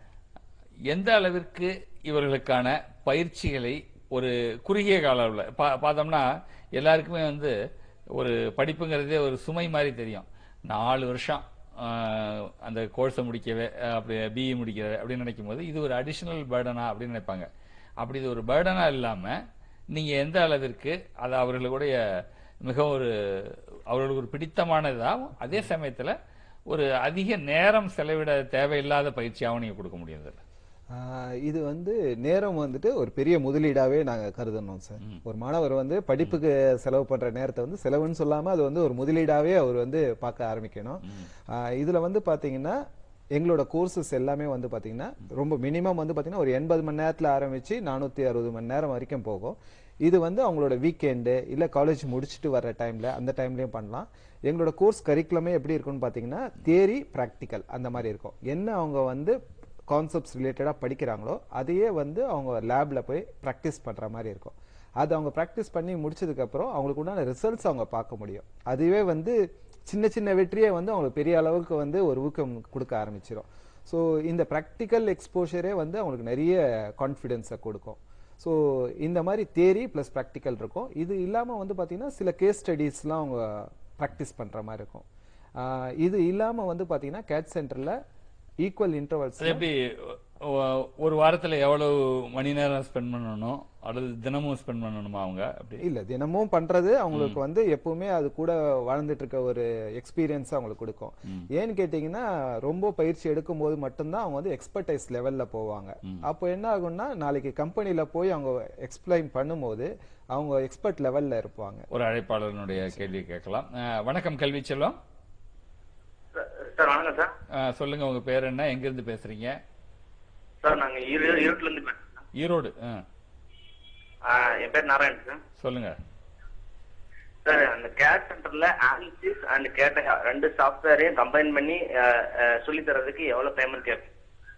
எந்த அளவிற்கு இவர்களுக்கான பயிற்சிகளை ஒரு குறுகிய கால அளவில் பா- பார்த்தோம்னா எல்லாருக்குமே வந்து ஒரு படிப்புங்கிறதே ஒரு சுமை மாதிரி தெரியும் நாலு வருஷம் ஆஹ், அந்த கோர்ஸை முடிக்கவே அஹ், அப்படி பிஇ முடிக்கவே அப்படின்னு நினைக்கும் போது இது ஒரு அடிஷனல் பேர்டனா அப்படின்னு நினைப்பாங்க அப்படி இது ஒரு பேர்டனா இல்லாம நீங்க எந்த அளவிற்கு அது அவர்களுடைய மிக ஒரு அவர்களுக்கு ஒரு பிடித்தமானதாகவும் அதே சமயத்துல ஒரு அதிக நேரம் செலவிட தேவையில்லாத பயிற்சியாகவும் நீங்க கொடுக்க முடியுது ஆஹ் இது வந்து நேரம் வந்துட்டு ஒரு பெரிய முதலீடாவே நாங்க கருதணும் சார் ஒரு மாணவர் வந்து படிப்புக்கு செலவு பண்ற நேரத்தை வந்து செலவுன்னு சொல்லாம அது வந்து ஒரு முதலீடாவே அவர் வந்து பார்க்க ஆரம்பிக்கணும் ஆஹ் இதுல வந்து பாத்தீங்கன்னா எங்களோட கோர்சஸ் எல்லாமே வந்து பாத்தீங்கன்னா ரொம்ப மினிமம் வந்து பாத்தீங்கன்னா ஒரு எண்பது மணி நேரத்துல ஆரம்பிச்சு நானூத்தி அறுபது மணி நேரம் வரைக்கும் போகும் இது வந்து அவங்களோட வீக்கெண்டு இல்ல காலேஜ் முடிச்சுட்டு வர்ற டைம்ல அந்த டைம்லயும் பண்ணலாம் எங்களோட கோர்ஸ் கரிக்குலமே எப்படி இருக்கும்னு பாத்தீங்கன்னா தியரி பிராக்டிக்கல் அந்த மாதிரி இருக்கும் என்ன அவங்க வந்து கான்செப்ட்ஸ் ரிலேட்டடாக படிக்கிறாங்களோ அதையே வந்து அவங்க லேப்ல போய் ப்ராக்டிஸ் பண்ற மாதிரி இருக்கும் அது அவங்க ப்ராக்டிஸ் பண்ணி முடிச்சதுக்கப்புறம் அவங்களுக்கு உண்டான ரிசல்ட்ஸ் அவங்க பார்க்க முடியும் அதுவே வந்து சின்ன சின்ன வெற்றியே வந்து அவங்களுக்கு பெரிய அளவுக்கு வந்து ஒரு ஊக்கம் கொடுக்க ஆரம்பிச்சிடும் ஸோ இந்த ப்ராக்டிக்கல் எக்ஸ்போஷரே வந்து அவங்களுக்கு நிறைய கான்ஃபிடென்ஸை கொடுக்கும் ஸோ இந்த மாதிரி தேரி ப்ளஸ் ப்ராக்டிக்கல் இருக்கும் இது இல்லாமல் வந்து பார்த்தீங்கன்னா சில கேஸ் ஸ்டடீஸ்லாம் அவங்க ப்ராக்டிஸ் பண்ணுற மாதிரி இருக்கும் ஆஹ் இது இல்லாமல் வந்து பார்த்தீங்கன்னா கேட் சென்டரில் ஈக்குவல் இன்டர்வல்ஸ் அது எப்படி ஒ- ஒரு வாரத்துல எவ்வளவு மணி நேரம் ஸ்பெண்ட் பண்ணணும் அல்லது தினமும் ஸ்பெண்ட் பண்ணணுமா அவங்க அப்படி இல்ல தினமும் பண்றது அவங்களுக்கு வந்து எப்பவுமே அது கூட வாழ்ந்துட்டு இருக்க ஒரு எக்ஸ்பீரியன்ஸ் அவங்களுக்கு கொடுக்கும் ஏன்னு கேட்டீங்கன்னா ரொம்ப பயிற்சி எடுக்கும் போது மட்டும்தான் அவங்க வந்து எக்ஸ்பர்டைஸ் லெவல்ல போவாங்க அப்போ என்ன ஆகும்னா நாளைக்கு கம்பெனில போய் அவங்க எக்ஸ்பிளைன் பண்ணும்போது அவங்க எக்ஸ்பர்ட் லெவல்ல இருப்பாங்க ஒரு அழைப்பாளருடைய கேள்வி கேட்கலாம் அஹ், வணக்கம் கல்வி செல்வம் சார் வணக்கம் சார் அஹ், சொல்லுங்க உங்க பேர் என்ன எங்க இருந்து பேசுறீங்க சார் நாங்க ஈரோ- ஈரோட்ல இருந்து பேசுறோம் ஈரோடு அஹ், ஆ, என் பேர் நாராயண் சார் சொல்லுங்க சார் அந்த கேட் சென்டர்ல ஆன்சிஸ் அண்ட் கேட் ரெண்டு சாஃப்ட்வேரையும் கம்பைன் பண்ணி சொல்லி தரதுக்கு எவ்வளவு பேமெண்ட் கேட்பீங்க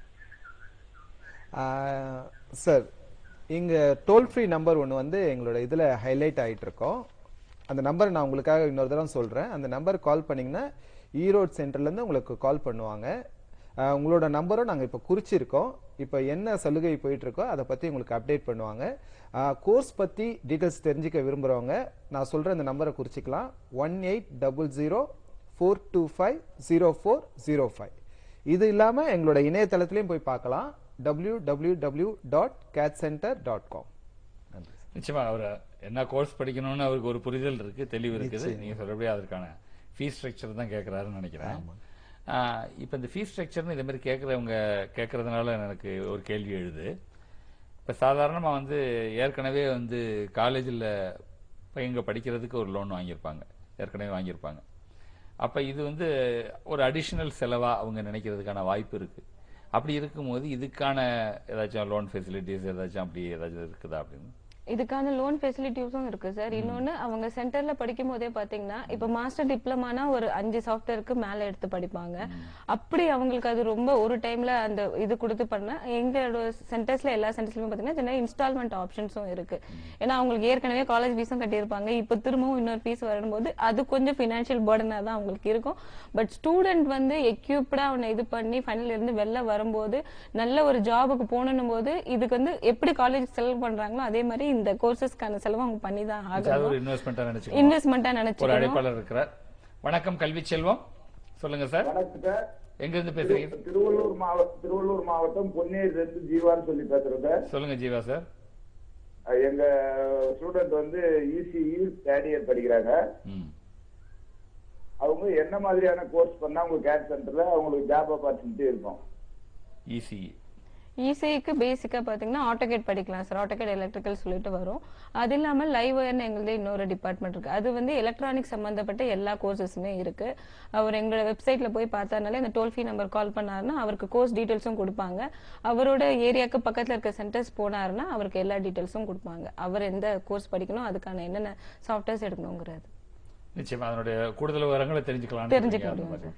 சார் இங்க டோல் ஃப்ரீ நம்பர் ஒன்று வந்து எங்களோட இதுல ஹைலைட் ஆயிட்டு இருக்கோம் அந்த நம்பர் நான் உங்களுக்காக இன்னொரு தடவை சொல்றேன் அந்த நம்பர் கால் பண்ணீங்கன்னா ஈரோடு சென்டர்ல இருந்து உங்களுக்கு கால் பண்ணுவாங்க ஆஹ் உங்களோட நம்பரும் நாங்க இப்போ குறிச்சிருக்கோம் இப்போ என்ன சலுகை போயிட்டு இருக்கோ அதை பத்தி உங்களுக்கு அப்டேட் பண்ணுவாங்க கோர்ஸ் பத்தி டீடைல்ஸ் தெரிஞ்சுக்க விரும்புறவங்க நான் சொல்ற இந்த நம்பரை குறிச்சிக்கலாம் one eight double zero four two five zero four zero five இது இல்லாம எங்களோட இணையதளத்திலையும் போய் பார்க்கலாம் W W W dot CAD centre dot com நன்றி நிச்சயமா அவர் என்ன கோர்ஸ் படிக்கணும்னு அவருக்கு ஒரு புரிதல் இருக்கு தெளிவு இருக்குது நீங்க சொல்றபடியே அதற்கான ஃபீஸ் ஸ்ட்ரக்சர் தான் கேட்கறாருன்னு நினைக்கிறேன் ஆஹ் இப்ப இந்த ஃபீஸ் ஸ்ட்ரக்சர்னு இதே மாதிரி கேட்கறவங்க கேட்கறதுனால எனக்கு ஒரு கேள்வி எழுது இப்ப சாதாரணமா வந்து ஏற்கனவே வந்து காலேஜில் பையங்க படிக்கிறதுக்கு ஒரு லோன் வாங்கியிருப்பாங்க ஏற்கனவே வாங்கியிருப்பாங்க அப்ப இது வந்து ஒரு அடிஷனல் செலவா அவங்க நினைக்கிறதுக்கான வாய்ப்பு இருக்கு அப்படி இருக்கும்போது இதுக்கான ஏதாச்சும் லோன் ஃபெசிலிட்டிஸ் ஏதாச்சும் அப்படி ஏதாச்சும் இருக்குதா அப்படின்னு இதுக்கான லோன் ஃபெசிலிட்டிஸும் இருக்கு சார் இன்னொன்னு அவங்க சென்டர்ல படிக்கும் போதே பாத்தீங்கன்னா இப்ப மாஸ்டர் டிப்ளமானா ஒரு அஞ்சு சாஃப்ட்வேருக்கு மேல எடுத்து படிப்பாங்க அப்படி அவங்களுக்கு அது ரொம்ப ஒரு டைம்ல அந்த இது கொடுத்து பண்ண எங்களோட சென்டர்ஸ்ல எல்லா சென்டர்ஸ்லயும் பாத்தீங்கன்னா இன்ஸ்டால்மெண்ட் ஆப்ஷன்ஸும் இருக்கு ஏன்னா அவங்களுக்கு ஏற்கனவே காலேஜ் ஃபீஸும் கட்டியிருப்பாங்க இப்ப திரும்பவும் இன்னொரு ஃபீஸ் வரும்போது அது கொஞ்சம் ஃபினான்ஷியல் பேர்டனா தான் அவங்களுக்கு இருக்கும் பட் ஸ்டூடெண்ட் வந்து எக்யூப்டா அவனை இது பண்ணி ஃபைனல் இருந்து வெளில வரும்போது நல்ல ஒரு ஜாபுக்கு போகணும் போது இதுக்கு வந்து எப்படி காலேஜ் செலவு பண்றாங்களோ அதே மாதிரி இந்த கோர்சஸ்க்கான செலவு அவங்க பண்ணி தான் அது ஆகணும் ஒரு இன்வெஸ்ட்மெண்ட்டா நினைச்சுக்கோங்க இன்வெஸ்ட்மெண்டா ஒரு நினைச்சுக்கணும் அழைப்பாளர் இருக்கிறார் வணக்கம் கல்வி செல்வம் சொல்லுங்க சார் வணக்கம் சார் எங்க இருந்து பேசுறீங்க திருவள்ளூர் மாவட்டம் திருவள்ளூர் மாவட்டம் பொன்னேரில இருந்து ஜீவான்னு சொல்லி பேசுறேன் சார் சொல்லுங்க ஜீவா சார் அஹ் எங்க ஸ்டூடெண்ட் வந்து இசிஇ தேர்ட் இயர் படிக்கிறாங்க ம் அவங்க என்ன மாதிரியான கோர்ஸ் பண்ணா அவங்க கேட் சென்டர்ல அவங்களுக்கு ஜாப் ஆப்பர்ச்சுனிட்டி இருக்கும் இசிஇ இசிக்கு பேசிக்கா பாத்தீங்கன்னா ஆட்டோகேட் படிக்கலாம் சார் ஆட்டோகேட் எலக்ட்ரிக்கல் சொல்லிட்டு வரும் அது இல்லாம லைவ் ஒயர்னு எங்களுது இன்னொரு டிபார்ட்மெண்ட் இருக்கு அது வந்து எலக்ட்ரானிக் சம்பந்தப்பட்ட எல்லா கோர்சஸுமே இருக்கு அவர் எங்களோட வெப்சைட்ல போய் பார்த்தானாலே இந்த டோல் ஃப்ரீ நம்பர் கால் பண்ணாருன்னா அவருக்கு கோர்ஸ் டீடைல்ஸும் கொடுப்பாங்க அவரோட ஏரியாக்கு பக்கத்துல இருக்க சென்டர்ஸ் போனாருன்னா அவருக்கு எல்லா டீடைல்ஸும் கொடுப்பாங்க அவர் எந்த கோர்ஸ் படிக்கணும் அதுக்கான என்னென்ன சாஃப்ட்வேர்ஸ் எடுக்கணுங்கிறது நிச்சயமா அதனுடைய கூடுதல் விவரங்களை தெரிஞ்சுக்கலாம் தெரிஞ்சுக்க முடியும்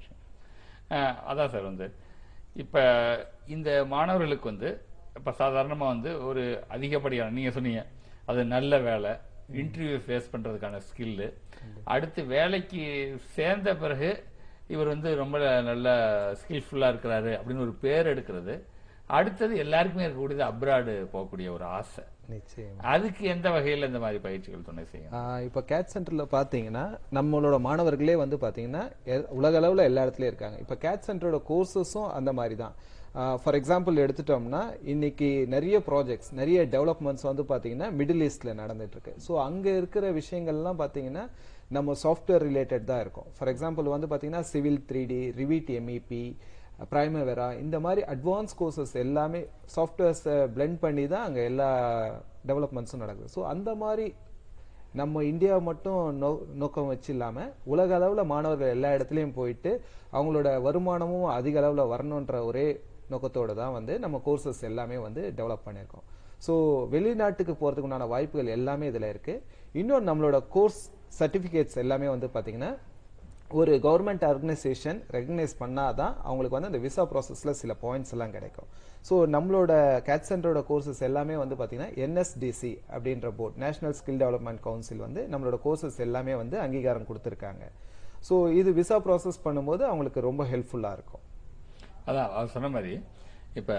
அதான் சார் வந்து இப்ப இந்த மாணவர்களுக்கு வந்து இப்ப சாதாரணமா வந்து ஒரு அதிகப்படியான நீங்க சொன்னீங்க அது நல்ல வேலை இன்டர்வியூ ஃபேஸ் பண்றதுக்கான ஸ்கில்லு அடுத்து வேலைக்கு சேர்ந்த பிறகு இவர் வந்து ரொம்ப நல்ல ஸ்கில்ஃபுல்லா இருக்கிறாரு அப்படின்னு ஒரு பேர் எடுக்கிறது அடுத்தது எல்லாருக்குமே இருக்கக்கூடியது அப்ராடு போகக்கூடிய ஒரு ஆசை நிச்சயம் அதுக்கு எந்த வகையில இந்த மாதிரி பயிற்சிகள் துணை செய்யும் ஆஹ் இப்போ கேட் சென்டர்ல பாத்தீங்கன்னா நம்மளோட மாணவர்களே வந்து பாத்தீங்கன்னா எ- உலக அளவுல எல்லா இடத்துலயும் இருக்காங்க இப்போ கேட் சென்டரோட கோர்சஸும் அந்த மாதிரி தான் ஃபார் எக்ஸாம்பிள் எடுத்துட்டோம்னா இன்னைக்கு நிறைய ப்ராஜெக்ட்ஸ் நிறைய டெவலப்மெண்ட்ஸ் வந்து பாத்தீங்கன்னா மிடில் ஈஸ்ட்ல நடந்துட்டு இருக்கு ஸோ அங்க இருக்கிற விஷயங்கள்லாம் பாத்தீங்கன்னா நம்ம சாஃப்ட்வேர் ரிலேட்டட் தான் இருக்கும் ஃபார் எக்ஸாம்பிள் வந்து பாத்தீங்கன்னா civil three D Revit MEP Primavera இந்த மாதிரி அட்வான்ஸ் கோர்சஸ் எல்லாமே சாஃப்ட்வேர்ஸை blend பண்ணி தான் அங்கே எல்லா டெவலப்மெண்ட்ஸும் நடக்குது ஸோ அந்த மாதிரி நம்ம இந்தியா மட்டும் நோ நோக்கம் வச்சு இல்லாம உலக அளவுல மாணவர்கள் எல்லா இடத்துலயும் போயிட்டு அவங்களோட வருமானமும் அதிக அளவுல வரணுன்ற ஒரே நோக்கத்தோட தான் வந்து நம்ம கோர்சஸ் எல்லாமே வந்து டெவலப் பண்ணியிருக்கோம் ஸோ வெளிநாட்டுக்கு போறதுக்கு உண்டான வாய்ப்புகள் எல்லாமே இதுல இருக்கு இன்னொன்று நம்மளோட கோர்ஸ் சர்டிஃபிகேட்ஸ் எல்லாமே வந்து பாத்தீங்கன்னா ஒரு கவர்மெண்ட் ஆர்கனைசேஷன் ரெகக்னைஸ் பண்ணாதான் அவங்களுக்கு வந்து அந்த விசா ப்ராசஸில் சில பாயிண்ட்ஸ் எல்லாம் கிடைக்கும் ஸோ நம்மளோட கேட் சென்டரோட கோர்சஸ் எல்லாமே வந்து பார்த்தீங்கன்னா என்எஸ்டிசி அப்படின்ற board national skill development council வந்து நம்மளோட கோர்சஸ் எல்லாமே வந்து அங்கீகாரம் கொடுத்துருக்காங்க ஸோ இது விசா ப்ராசஸ் பண்ணும்போது அவங்களுக்கு ரொம்ப ஹெல்ப்ஃபுல்லாக இருக்கும் அதான் அவர் சொன்ன மாதிரி இப்ப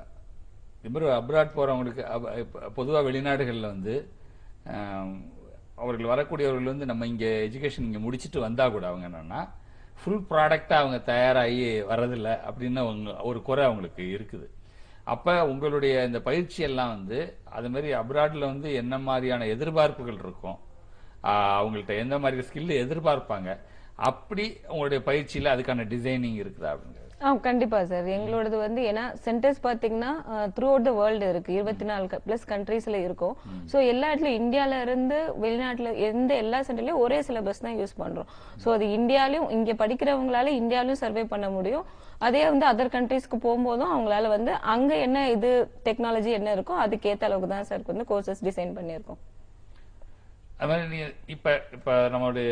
இப்போ அப்ராட் போறவங்களுக்கு பொதுவா வெளிநாடுகள்ல வந்து ஆம், அவர்கள் வரக்கூடியவர்கள் வந்து நம்ம இங்க எஜுகேஷன் இங்க முடிச்சிட்டு வந்தா கூட அவங்க என்னன்னா ஃபுல் ப்ராடக்டா அவங்க தயாராகி வர்றதில்ல அப்படின்னு அவங்க ஒரு குறை அவங்களுக்கு இருக்குது அப்ப உங்களுடைய இந்த பயிற்சி எல்லாம் வந்து அது மாதிரி அப்ராட்ல வந்து என்ன மாதிரியான எதிர்பார்ப்புகள் இருக்கும் ஆஹ் அவங்கள்ட்ட எந்த மாதிரி ஸ்கில் எதிர்பார்ப்பாங்க அப்படி உங்களுடைய பயிற்சியில அதுக்கான டிசைனிங் இருக்குதா அப்படிங்கிறது ஆ கண்டிப்பா சார் எங்களோடது வந்து ஏன்னா சென்டர்ஸ் பாத்தீங்கன்னா த்ரூ அவுட் த வேர்ல்டு இருக்கு இருபத்தி நாலு பிளஸ் கண்ட்ரீஸ்ல இருக்கும் ஸோ எல்லா இடத்துலயும் இந்தியால இருந்து வெளிநாட்டுல எந்த எல்லா சென்டர்லயும் ஒரே சிலபஸ் தான் யூஸ் பண்றோம் ஸோ அது இந்தியாலயும் இங்க படிக்கிறவங்களால இந்தியாலயும் சர்வே பண்ண முடியும் அதே வந்து அதர் கண்ட்ரீஸ்க்கு போகும்போதும் அவங்களால வந்து அங்க என்ன இது டெக்னாலஜி என்ன இருக்கோ அதுக்கேத்த அளவுக்கு தான் சார் வந்து கோர்சஸ் டிசைன் பண்ணியிருக்கோம் அது மாதிரி நீங்க இப்ப இப்ப நம்மளுடைய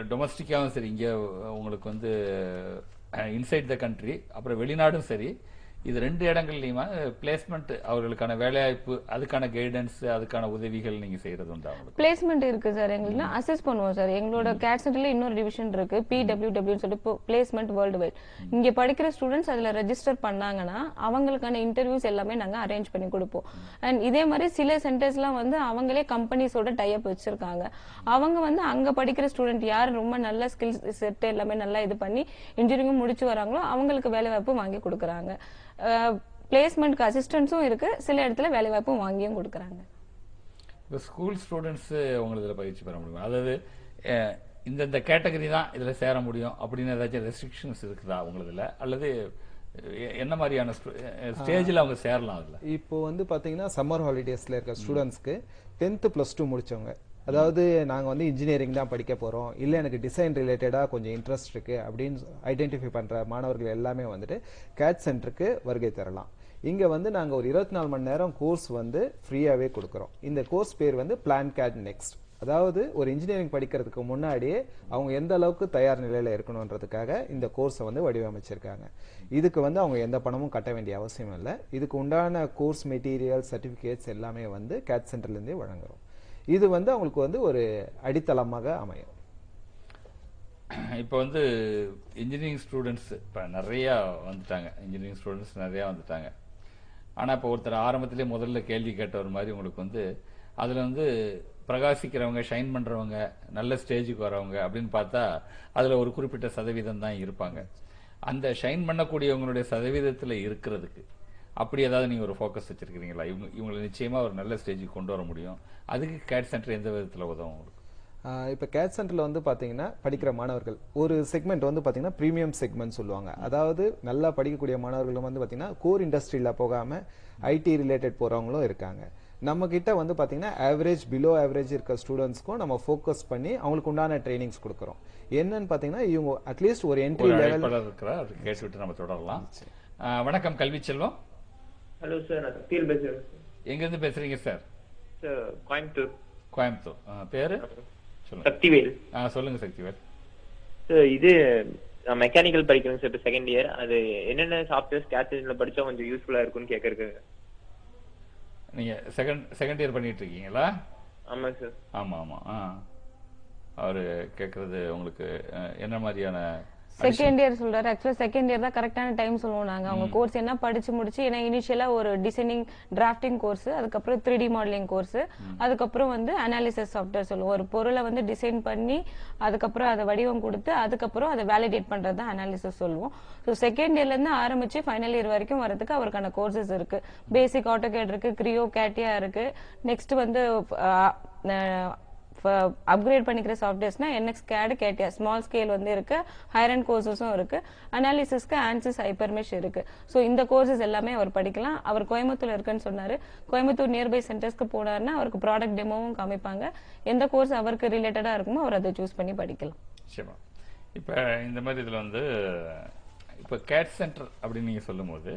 டொமஸ்டிக்காவும் சரி இங்க உங்களுக்கு வந்து இன்சைட் த கண்ட்ரி அப்புறம் வெளிநாடும் சரி இது ரெண்டு இடங்கள்லயுமா பிளேஸ்மெண்ட் அவர்களுக்கான வேலைவாய்ப்பு அதுக்கான கைடன்ஸ் அதுக்கான உதவிகள் நீங்க செய்யறது உண்டா அவங்களுக்கு பிளேஸ்மெண்ட் இருக்கு சார் எங்களுக்கு அசஸ் பண்ணுவோம் சார் எங்களோட கேட் சென்டர்ல இன்னொரு டிவிஷன் இருக்கு பிடபிள்யூ சொல்லிட்டு பிளேஸ்மெண்ட் வேர்ல்டு வைட் இங்க படிக்கிற ஸ்டூடெண்ட்ஸ் அதுல ரெஜிஸ்டர் பண்ணாங்கன்னா அவங்களுக்கான இன்டர்வியூஸ் எல்லாமே நாங்க அரேஞ்ச் பண்ணி கொடுப்போம் அண்ட் இதே மாதிரி சில சென்டர்ஸ்லாம் வந்து அவங்களே கம்பெனிஸோட டைப் வச்சிருக்காங்க அவங்க வந்து அங்க படிக்கிற ஸ்டூடெண்ட் யார் ரொம்ப நல்ல ஸ்கில்ஸ் செட் எல்லாமே நல்லா இது பண்ணி இன்ஜினியரிங் முடிச்சு வராங்களோ அவங்களுக்கு வேலை வாய்ப்பு வாங்கி கொடுக்குறாங்க பிளேஸ்மெண்ட்க்கு அசிஸ்டன்ஸும் இருக்கு சில இடத்துல வேலை வாய்ப்பும் வாங்கியும் கொடுக்குறாங்க இப்போ ஸ்கூல் ஸ்டூடெண்ட்ஸ் உங்களை இதில் பயிற்சி பெற முடியும் அதாவது அஹ், இந்தந்த கேட்டகரி தான் இதில் சேர முடியும் அப்படின்னு ஏதாச்சும் ரெஸ்ட்ரிக்ஷன்ஸ் இருக்குதா உங்களதுல அல்லது எ- என்ன மாதிரியான ஸ்டேஜில் அவங்க சேரலாம் அதில் இப்போ வந்து பாத்தீங்கன்னா சம்மர் ஹாலிடேஸ்ல இருக்க ஸ்டூடெண்ட்ஸ்க்கு டென்த்து ப்ளஸ் டூ முடிச்சவங்க அதாவது நாங்க வந்து இன்ஜினியரிங் தான் படிக்க போறோம் இல்ல எனக்கு டிசைன் ரிலேட்டடா கொஞ்சம் இன்ட்ரெஸ்ட் இருக்கு அப்படின்னு ஐடென்டிஃபை பண்ற மாணவர்கள் எல்லாமே வந்துட்டு கேட் சென்டருக்கு வருகை தரலாம் இங்க வந்து நாங்க ஒரு இருபத்தி நாலு மணி நேரம் கோர்ஸ் வந்து ஃப்ரீயாவே கொடுக்குறோம் இந்த கோர்ஸ் பேர் வந்து பிளான் கேட் நெக்ஸ்ட் அதாவது ஒரு இன்ஜினியரிங் படிக்கிறதுக்கு முன்னாடியே அவங்க எந்த அளவுக்கு தயார் நிலையில இருக்கணுன்றதுக்காக இந்த கோர்ஸை வந்து வடிவமைச்சிருக்காங்க இதுக்கு வந்து அவங்க எந்த பணமும் கட்ட வேண்டிய அவசியம் இல்லை இதுக்கு உண்டான கோர்ஸ் மெட்டீரியல் சர்டிபிகேட்ஸ் எல்லாமே வந்து கேட் சென்டர்ல இருந்தே வழங்குறோம் இது வந்து அவங்களுக்கு வந்து ஒரு அடித்தளமாக அமையும் இப்போ வந்து இன்ஜினியரிங் ஸ்டூடெண்ட்ஸ் இப்போ நிறையா வந்துட்டாங்க இன்ஜினியரிங் ஸ்டூடெண்ட்ஸ் நிறையா வந்துட்டாங்க ஆனால் இப்போ ஒருத்தர் ஆரம்பத்திலே முதல்ல கேள்வி கேட்டவர் மாதிரி உங்களுக்கு வந்து அதில் வந்து பிரகாசிக்கிறவங்க ஷைன் பண்ணுறவங்க நல்ல ஸ்டேஜுக்கு வரவங்க அப்படின்னு பார்த்தா அதில் ஒரு குறிப்பிட்ட சதவீதம் தான் இருப்பாங்க அந்த ஷைன் பண்ணக்கூடியவங்களுடைய சதவீதத்தில் இருக்கிறதுக்கு அப்படி ஏதாவது நீங்கள் ஒரு ஃபோக்கஸ் வச்சிருக்கிறீங்களா இவங்க இவங்களை நிச்சயமாக ஒரு நல்ல ஸ்டேஜுக்கு கொண்டு வர முடியும் அதுக்கு கேட் சென்டர் எந்த விதத்தில் உதவும் உங்களுக்கு ஆஹ் இப்ப கேட் சென்டர்ல வந்து பாத்தீங்கன்னா படிக்கிற மாணவர்கள் ஒரு செக்மெண்ட் வந்து பாத்தீங்கன்னா பிரீமியம் செக்மெண்ட் சொல்லுவாங்க அதாவது நல்லா படிக்கக்கூடிய மாணவர்கள் வந்து பாத்தீங்கன்னா கோர் இண்டஸ்ட்ரியில போகாம ஐடி ரிலேட்டட் போறவங்களும் இருக்காங்க நம்ம கிட்ட வந்து பாத்தீங்கன்னா ஆவரேஜ் பிலோ ஆவரேஜ் இருக்க ஸ்டூடெண்ட்ஸ்க்கும் நம்ம ஃபோக்கஸ் பண்ணி அவங்களுக்கு உண்டான ட்ரைனிங்ஸ் கொடுக்குறோம் என்னன்னு பாத்தீங்கன்னா இவங்க அட்லீஸ்ட் ஒரு என்ட்ரி ஒரு லெவல் அழைப்பாளர் இருக்கிறார் அவர் கேட்டுவிட்டு நம்ம தொடரலாம் ஆ, வணக்கம் கல்வி செல்வம் ஹலோ சார் நான் சக்தியில் பேசுறேன் எங்கிருந்து பேசுறீங்க சார் சார் கோயம்புத்தூர் கோயம்புத்தூர் ஆ, பேரு சொல்லுங்க சக்திவேல் ஆ சொல்லுங்க சக்திவேல் சார் இது நான் மெக்கானிக்கல் படிக்கிறேன் சார் இப்போ செகண்ட் இயர் அது என்னென்ன சாஃப்ட்வேர்ஸ் கேட்ரிங்ல படிச்சா கொஞ்சம் யூஸ்ஃபுல்லா இருக்கும்னு கேட்கறதுக்கு நீங்க செகண்ட் செகண்ட் இயர் பண்ணிட்டு இருக்கீங்களா ஆமாம் சார் ஆமா ஆமா ஆ அவரு கேக்குறது உங்களுக்கு அஹ், என்ன மாதிரியான செகண்ட் இயர் சொல்றாரு ஆக்சுவலா செகண்ட் இயர் தான் கரெக்டான டைம் சொல்லுவோம் நாங்க அவங்க கோர்ஸ் என்ன படிச்சு முடிச்சு ஏன்னா இனிஷியலா ஒரு டிசைனிங் டிராஃப்டிங் கோர்ஸ் அதுக்கப்புறம் த்ரீ டி மாடலிங் கோர்ஸ் அதுக்கப்புறம் வந்து அனாலிசிஸ் சாஃப்ட்வேர் சொல்லுவோம் ஒரு பொருளை வந்து டிசைன் பண்ணி அதுக்கப்புறம் அதை வடிவம் கொடுத்து அதுக்கப்புறம் அதை வேலிடேட் பண்றது தான் அனாலிசிஸ் சொல்லுவோம் ஸோ செகண்ட் இயர்ல இருந்து ஆரம்பிச்சு ஃபைனல் இயர் வரைக்கும் வரதுக்கு அவருக்கான கோர்சஸ் இருக்கு பேசிக் ஆட்டோகேட் இருக்கு கிரியோ கேட்டியா இருக்கு நெக்ஸ்ட் வந்து அஹ், அப்கிரேட் பண்ணிக்கிற சாஃப்ட்வேர்ஸ்னா என்எக்ஸ் கேடு கேட்டியா ஸ்மால் ஸ்கேல் வந்து இருக்கு ஹையர் அண்ட் கோர்சஸும் இருக்கு அனாலிசிஸ்க்கு ஆன்சஸ் ஹைப்பர்மெஷ் இருக்கு ஸோ இந்த கோர்சஸ் எல்லாமே அவர் படிக்கலாம் அவர் கோயம்புத்தூர்ல இருக்குன்னு சொன்னாரு கோயம்புத்தூர் நியர்பை சென்டர்ஸ்க்கு போனாருன்னா அவருக்கு ப்ராடக்ட் டெமோவும் காமிப்பாங்க எந்த கோர்ஸ் அவருக்கு ரிலேட்டடா இருக்குமோ அவர் அதை சூஸ் பண்ணி படிக்கலாம் நிச்சயமா இப்போ இந்த மாதிரி இதில் வந்து இப்போ கேட் சென்டர் அப்படின்னு நீங்கள் சொல்லும்போது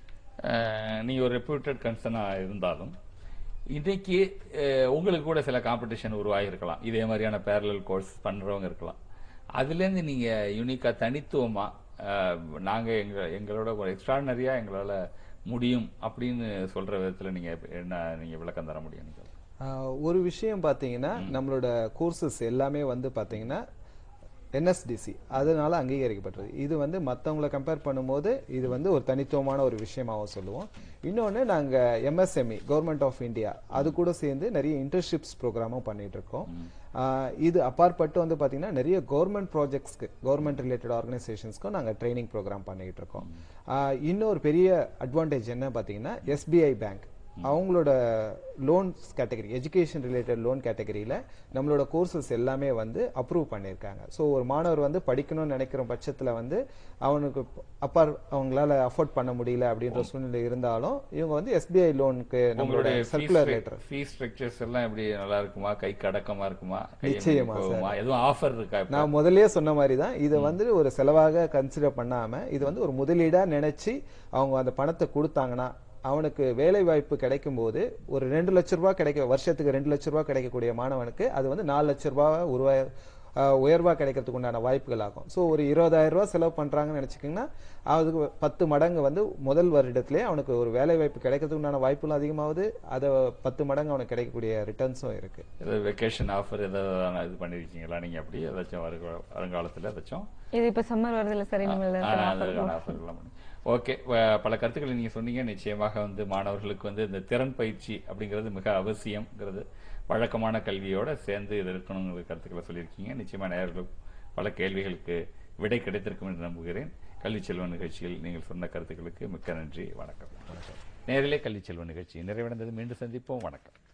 அஹ், நீங்க ஒரு ரெப்யூட்டட் கன்சர்னாக இருந்தாலும் இன்னைக்கு அஹ், உங்களுக்கு கூட சில காம்படிஷன் உருவாகியிருக்கலாம் இதே மாதிரியான பேரலல் கோர்ஸ் பண்ணுறவங்க இருக்கலாம் அதுலேருந்து நீங்கள் யூனிக்காக தனித்துவமாக நாங்கள் எங்கள் எங்களோட ஒரு எக்ஸ்ட்ராடனரியாக எங்களால் முடியும் அப்படின்னு சொல்கிற விதத்தில் நீங்கள் என்ன நீங்கள் விளக்கம் தர முடியும் நீங்க? ஆஹ் ஒரு விஷயம் பார்த்தீங்கன்னா நம்மளோட கோர்சஸ் எல்லாமே வந்து பார்த்தீங்கன்னா என்எஸ்டிசி அதனால அங்கீகரிக்கப்பட்டது இது வந்து மற்றவங்கள கம்பேர் பண்ணும்போது இது வந்து ஒரு தனித்துவமான ஒரு விஷயமாவும் சொல்லுவோம் இன்னொன்று நாங்கள் எம்எஸ்எம்இ கவர்மெண்ட் ஆஃப் இந்தியா அது கூட சேர்ந்து நிறைய இன்டர்ன்ஷிப்ஸ் ப்ரோக்ராமும் பண்ணிட்டு இருக்கோம் ஆஹ் இது அப்பாற்பட்டு வந்து பார்த்தீங்கன்னா நிறைய கவர்மெண்ட் ப்ராஜெக்ட்ஸ்க்கு கவர்மெண்ட் ரிலேட்டட் ஆர்கனைசேஷன்ஸ்க்கும் நாங்கள் ட்ரைனிங் ப்ரோக்ராம் பண்ணிட்டு இருக்கோம் ஆஹ் இன்னொரு பெரிய அட்வான்டேஜ் என்ன பார்த்தீங்கன்னா எஸ்பிஐ பேங்க் அவங்களோட loans category education related loan கேட்டகரியில் நம்மளோட கோர்சஸ் எல்லாமே வந்து அப்ரூவ் பண்ணியிருக்காங்க ஸோ ஒரு மாணவர் வந்து படிக்கணும்னு நினைக்கிற பட்சத்தில் வந்து அவனுக்கு அப்பார் அவங்களால அஃபோர்ட் பண்ண முடியல அப்படின்ற சூழ்நிலை இருந்தாலும் இவங்க வந்து எஸ்பிஐ லோனுக்கு நம்மளோட உங்களுடைய சர்க்குலர் லெட்டர் ஃபீஸ் ஸ்ட்ரக்சர்ஸ் எல்லாம் எப்படி நல்லா இருக்குமா கைக்கு அடக்கமா இருக்குமா கையை நிச்சயமா மீறி சார். போகுமா எதுவும் ஆஃபர் இருக்கா இப்ப? நான் முதல்லயே சொன்ன மாதிரி தான் இதை வந்து ஒரு செலவாக கன்சிடர் பண்ணாம இது வந்து ஒரு முதலீடா நினைச்சு அவங்க அந்த பணத்தை கொடுத்தாங்கன்னா அவனுக்கு வேலை வாய்ப்பு கிடைக்கும் போது ஒரு ரெண்டு லட்ச ரூபாய் கிடைக்க வருஷத்துக்கு ரெண்டு லட்ச ரூபாய் கிடைக்கக்கூடிய மாணவனுக்கு அது வந்து நாலு லட்ச ரூபாய் உருவாய் அஹ், உயர்வா கிடைக்கிறதுக்கு உண்டான வாய்ப்புகள் ஆகும் ஸோ ஒரு இருபதாயிரம் ரூபாய் செலவு பண்றாங்கன்னு நினைச்சுக்கிங்கன்னா அதுக்கு பத்து மடங்கு வந்து முதல் வருடத்திலே அவனுக்கு ஒரு வேலை வாய்ப்பு கிடைக்கிறதுக்கு உண்டான வாய்ப்புகளும் அதிகமாகுது அதை பத்து மடங்கு அவனுக்கு கிடைக்கக்கூடிய ரிட்டர்ன்ஸும் இருக்கு ஏதாவது வெக்கேஷன் ஆஃபர் ஏதாவது இது பண்ணிருக்கீங்களா நீங்க அப்படி ஏதாச்சும் வருக- வருங்காலத்துல ஏதாச்சும் இது இப்ப சம்மர் வருது இல்ல சார் இனிமேல் தான் சார் offer போகும். ஓகே பல கருத்துக்களை நீங்க சொன்னீங்க நிச்சயமாக வந்து மாணவர்களுக்கு வந்து இந்த திறன் பயிற்சி அப்படிங்கிறது மிக அவசியம்ங்கிறது வழக்கமான கல்வியோட சேர்ந்து இது இருக்கணுங்கிற கருத்துக்களை சொல்லியிருக்கீங்க நிச்சயமா நேயர்கள் பல கேள்விகளுக்கு விடை கிடைத்திருக்கும் என்று நம்புகிறேன் கல்வி செல்வன் நிகழ்ச்சியில் நீங்கள் சொன்ன கருத்துக்களுக்கு மிக்க நன்றி வணக்கம் நேரிலே கல்வி செல்வன் நிகழ்ச்சி நிறைவடைந்தது மீண்டும் சந்திப்போம் வணக்கம்